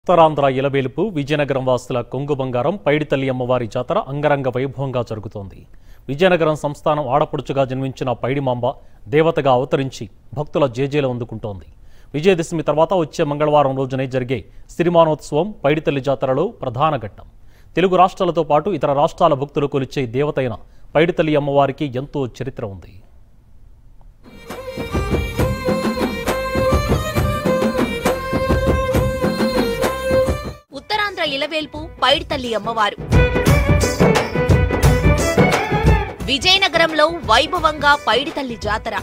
ఉత్తరాంధ్ర ఇలవేలుపు విజయనగరం వాసుల కొంగు బంగారం పైడితల్లి అమ్మవారి జాతర అంగరంగ వైభవంగా జరుగుతోంది విజయనగరం సంస్థానం ఆడపడుచుగా జన్మించిన పైడిమాంబ దేవతగా అవతరించి భక్తుల జేజేలు అందుకుంటోంది విజయదశమి తర్వాత వచ్చే మంగళవారం రోజునే జరిగే సిరిమానోత్సవం పైడితల్లి జాతరలో ప్రధాన ఘట్టం తెలుగు రాష్ట్రాలతో పాటు ఇతర రాష్ట్రాల భక్తులు కొలిచే దేవతైన పైడితల్లి అమ్మవారికి ఎంతో చరిత్ర ఉంది ఉత్తరాంధ్ర ఇలవేల్పు పైడితల్లి అమ్మవారు విజయనగరంలో వైభవంగా పైడితల్లి జాతర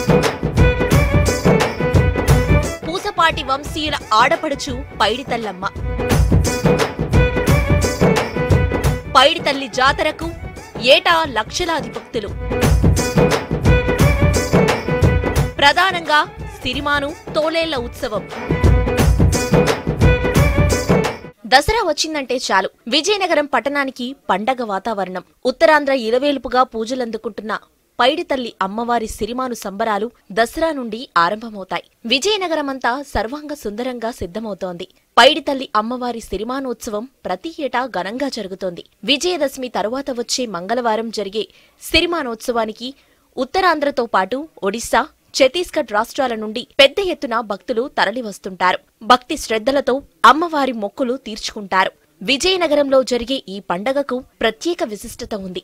పూసపాటి వంశీయుల ఆడపడుచు పైడితల్లమ్మ పైడితల్లి జాతరకు ఏటా లక్షలాది భక్తులు ప్రధానంగా సిరిమాను తోలేళ్ల ఉత్సవం దసరా వచ్చిందంటే చాలు విజయనగరం పట్టణానికి పండగ వాతావరణం ఉత్తరాంధ్ర ఇలవేలుపుగా పూజలందుకుంటున్న పైడితల్లి అమ్మవారి సిరిమాను సంబరాలు దసరా నుండి ఆరంభమవుతాయి విజయనగరమంతా సర్వాంగ సుందరంగా సిద్ధమవుతోంది పైడితల్లి అమ్మవారి సిరిమానోత్సవం ప్రతి ఏటా ఘనంగా జరుగుతోంది విజయదశమి తరువాత వచ్చే మంగళవారం జరిగే సిరిమానోత్సవానికి ఉత్తరాంధ్రతో పాటు ఒడిశా ఛత్తీస్గఢ్ రాష్ట్రాల నుండి పెద్ద ఎత్తున భక్తులు తరలివస్తుంటారు భక్తి శ్రద్ధలతో అమ్మవారి మొక్కులు తీర్చుకుంటారు విజయనగరంలో జరిగే ఈ పండగకు ప్రత్యేక విశిష్టత ఉంది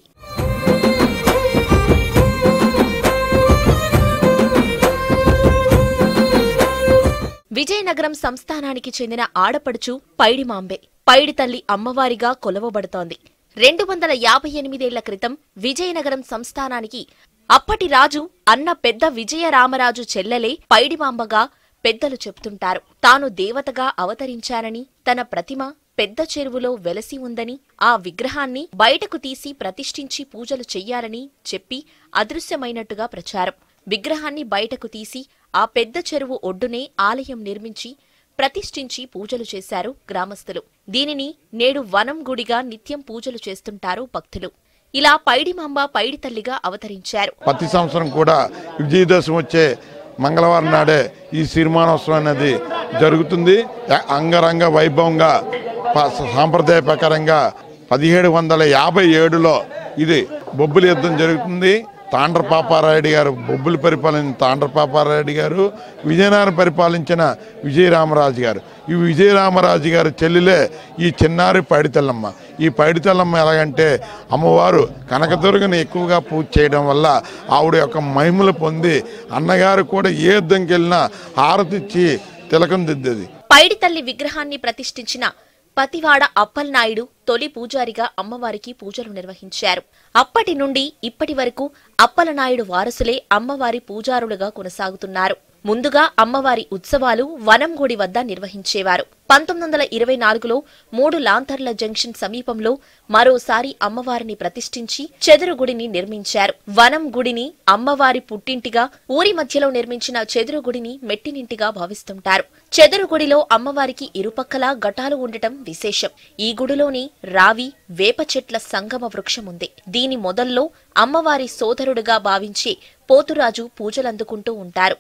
విజయనగరం సంస్థానానికి చెందిన ఆడపడుచు పైడిమాంబే పైడితల్లి అమ్మవారిగా కొలవబడుతోంది రెండు వందల యాభై ఎనిమిదేళ్ల క్రితం విజయనగరం సంస్థానానికి అప్పటి రాజు అన్న పెద్ద విజయరామరాజు చెల్లెలే పైడిమాంబగా పెద్దలు చెప్తుంటారు తాను దేవతగా అవతరించానని తన ప్రతిమ పెద్ద చెరువులో వెలసి ఉందని ఆ విగ్రహాన్ని బయటకు తీసి ప్రతిష్ఠించి పూజలు చెయ్యాలని చెప్పి అదృశ్యమైనట్టుగా ప్రచారం విగ్రహాన్ని బయటకు తీసి ఆ పెద్ద చెరువు ఒడ్డునే ఆలయం నిర్మించి ప్రతిష్ఠించి పూజలు చేశారు గ్రామస్తులు దీనిని నేడు వనం గుడిగా నిత్యం పూజలు చేస్తుంటారు భక్తులు ఇలా పైడిమాంబ పైడితల్లిగా అవతరించారు ప్రతి సంవత్సరం కూడా విజయదశమి వచ్చే మంగళవారం నాడే ఈ సిరిమానోత్సవం అనేది జరుగుతుంది య- అంగరంగ వైభవంగా ప- సాంప్రదాయ ప్రకారంగా పదిహేడు వందల యాభై ఏడులో ఇది బొబ్బుల యుద్ధం జరుగుతుంది తాండ్ర పాపారాయుడు గారు బొబ్బులు పరిపాలించిన తాండ్ర పాపారాయుడు గారు విజయనగరం పరిపాలించిన విజయరామరాజు గారు ఈ విజయరామరాజు గారి చెల్లెలే ఈ చిన్నారి పైడితల్లమ్మ ఈ పైడితల్లమ్మ ఎలాగంటే అమ్మవారు కనకదుర్గని ఎక్కువగా పూజ చేయడం వల్ల ఆవిడ యొక్క మహిమలు పొంది అన్నగారు కూడా ఏ యుద్ధంకి వెళ్ళినా హారతిచ్చి తిలకం దిద్దేది పైడితల్లి విగ్రహాన్ని ప్రతిష్ఠించిన పతివాడ అప్పలనాయుడు తొలి పూజారిగా అమ్మవారికి పూజలు నిర్వహించారు అప్పటి నుండి ఇప్పటి వరకు అప్పలనాయుడు వారసులే అమ్మవారి పూజారులుగా కొనసాగుతున్నారు ముందుగా అమ్మవారి ఉత్సవాలు వనంగుడి వద్ద నిర్వహించేవారు పంతొమ్మిది వందల ఇరవై నాలుగులో మూడు లాంతర్ల జంక్షన్ సమీపంలో మరోసారి అమ్మవారిని ప్రతిష్ఠించి చెదురు గుడిని నిర్మించారు వనం గుడిని అమ్మవారి పుట్టింటిగా ఊరి మధ్యలో నిర్మించిన చెదురు గుడిని మెట్టినింటిగా భావిస్తుంటారు చెదురు గుడిలో అమ్మవారికి ఇరుపక్కలా ఘటాలు ఉండటం విశేషం ఈ గుడిలోని రావి వేప చెట్ల సంగమ వృక్షం ఉంది దీని మొదల్లో అమ్మవారి సోదరుడుగా భావించే పోతురాజు పూజలందుకుంటూ ఉంటారు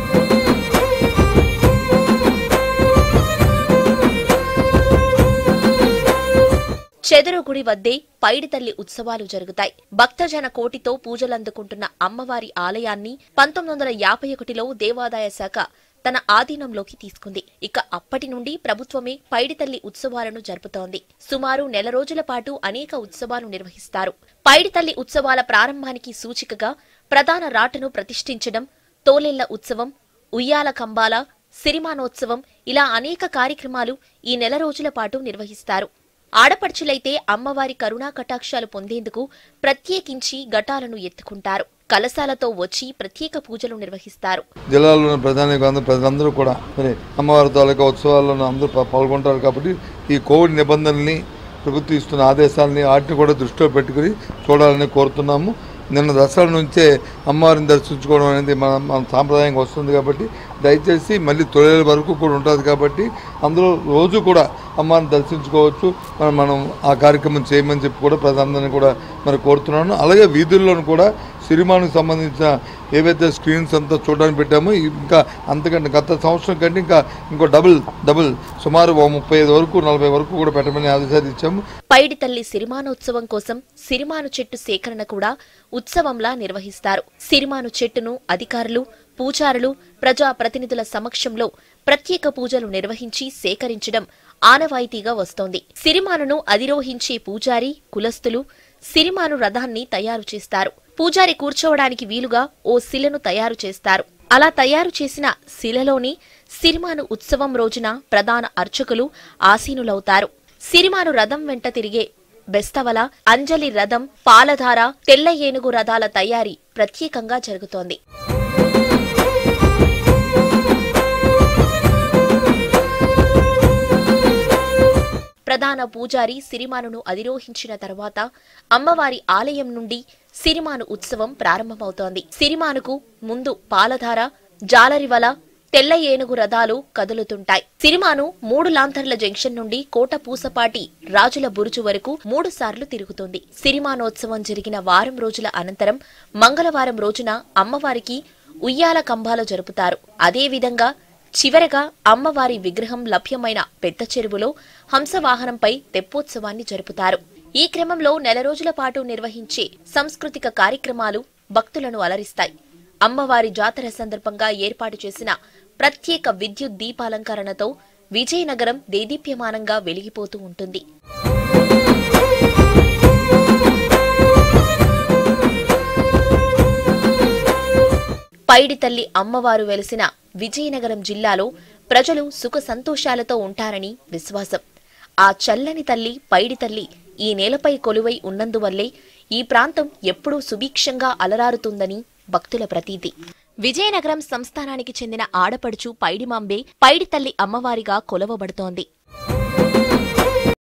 చెదరుగుడి వద్దే పైడితల్లి ఉత్సవాలు జరుగుతాయి భక్తజన కోటితో పూజలందుకుంటున్న అమ్మవారి ఆలయాన్ని పంతొమ్మిది వందల యాభై ఒకటిలో దేవాదాయ శాఖ తన ఆధీనంలోకి తీసుకుంది ఇక అప్పటి నుండి ప్రభుత్వమే పైడితల్లి ఉత్సవాలను జరుపుతోంది సుమారు నెల రోజుల పాటు అనేక ఉత్సవాలు నిర్వహిస్తారు పైడితల్లి ఉత్సవాల ప్రారంభానికి సూచికగా ప్రధాన రాటను ప్రతిష్ఠించడం తోలెళ్ల ఉత్సవం ఉయ్యాల కంబాల సిరిమానోత్సవం ఇలా అనేక కార్యక్రమాలు ఈ నెల రోజుల పాటు నిర్వహిస్తారు ఆడపడుచులైతే అమ్మవారి కరుణా కటాక్షాలు పొందేందుకు ప్రత్యేకించి ఘటాలను ఎత్తుకుంటారు కలశాలతో వచ్చి ప్రత్యేక పూజలు నిర్వహిస్తారు జిల్లాలోని ప్రధాని అందరూ ప్రజలందరూ కూడా మరి అమ్మవారి తాలూకా ఉత్సవాల్లో అందరూ పా- పాల్గొంటారు కాబట్టి ఈ కోవిడ్ నిబంధనల్ని ప్రభుత్వం ఇస్తున్న ఆదేశాలని వాటిని కూడా దృష్టిలో పెట్టుకుని చూడాలని కోరుతున్నాము నిన్న దసరా నుంచే అమ్మవారిని దర్శించుకోవడం అనేది మన మన సాంప్రదాయంగా వస్తుంది కాబట్టి దయచేసి మళ్ళీ తొలి వరకు కూడా ఉంటుంది కాబట్టి అందులో రోజు కూడా అమ్మవారిని దర్శించుకోవచ్చు మనం మనం ఆ కార్యక్రమం చేయమని చెప్పి కూడా ప్రజలందరినీ కూడా మరి కోరుతున్నాను అలాగే వీధుల్లోనూ కూడా సిరిమానికి సంబంధించిన ఏవైతే స్క్రీన్స్ అంతా చూడడానికి పెట్టామో ఇంకా అంతకంటే గత సంవత్సరం కంటే ఇంకా ఇంకో డబుల్ డబుల్ సుమారు ఓ ముప్పై ఐదు వరకు నలభై వరకు కూడా పెట్టమని ఆదేశాలు ఇచ్చాము పైడి తల్లి సిరిమానోత్సవం కోసం సిరిమాను చెట్టు సేకరణ కూడా ఉత్సవంలా నిర్వహిస్తారు సిరిమాను చెట్టును అధికారులు పూజారులు ప్రజా ప్రతినిధుల సమక్షంలో ప్రత్యేక పూజలు నిర్వహించి సేకరించడం ఆనవాయితీగా వస్తోంది సిరిమానును అధిరోహించే పూజారి కులస్తులు సిరిమాను రథాన్ని తయారు చేస్తారు పూజారి కూర్చోవడానికి వీలుగా ఓ శిలను తయారు చేస్తారు అలా తయారు చేసిన శిలలోని సిరిమాను ఉత్సవం రోజున ప్రధాన అర్చకులు ఆసీనులవుతారు సిరిమాను రథం వెంట తిరిగే బెస్తవల అంజలి రథం పాలధార తెల్ల ఏనుగు రథాల తయారీ ప్రత్యేకంగా జరుగుతోంది ప్రధాన పూజారి సిరిమానును అధిరోహించిన తర్వాత అమ్మవారి ఆలయం నుండి సిరిమాను ఉత్సవం ప్రారంభమవుతోంది సిరిమానుకు ముందు పాలధార జాలరివల తెల్ల ఏనుగు రథాలు కదులుతుంటాయి సిరిమాను మూడు లాంతర్ల జంక్షన్ నుండి కోట పూసపాటి రాజుల బురుజు వరకు మూడు సార్లు తిరుగుతుంది సిరిమానోత్సవం జరిగిన వారం రోజుల అనంతరం మంగళవారం రోజున అమ్మవారికి ఉయ్యాల కంబాలు జరుపుతారు అదేవిధంగా చివరగా అమ్మవారి విగ్రహం లభ్యమైన పెద్ద చెరువులో హంసవాహనంపై తెప్పోత్సవాన్ని జరుపుతారు ఈ క్రమంలో నెల రోజుల పాటు నిర్వహించే సాంస్కృతిక కార్యక్రమాలు భక్తులను అలరిస్తాయి అమ్మవారి జాతర సందర్భంగా ఏర్పాటు చేసిన ప్రత్యేక విద్యుత్ దీపాలంకరణతో విజయనగరం దేదీప్యమానంగా వెలిగిపోతూ ఉంటుంది పైడి తల్లి అమ్మవారు వెలిసిన విజయనగరం జిల్లాలో ప్రజలు సుఖ సంతోషాలతో ఉంటారని విశ్వాసం ఆ చల్లని తల్లి పైడి తల్లి ఈ నేలపై కొలువై ఉన్నందువల్లే ఈ ప్రాంతం ఎప్పుడూ సుభిక్షంగా అలరారుతుందని భక్తుల ప్రతీతి విజయనగరం సంస్థానానికి చెందిన ఆడపడుచు పైడిమాంబే పైడి తల్లి అమ్మవారిగా కొలవబడుతోంది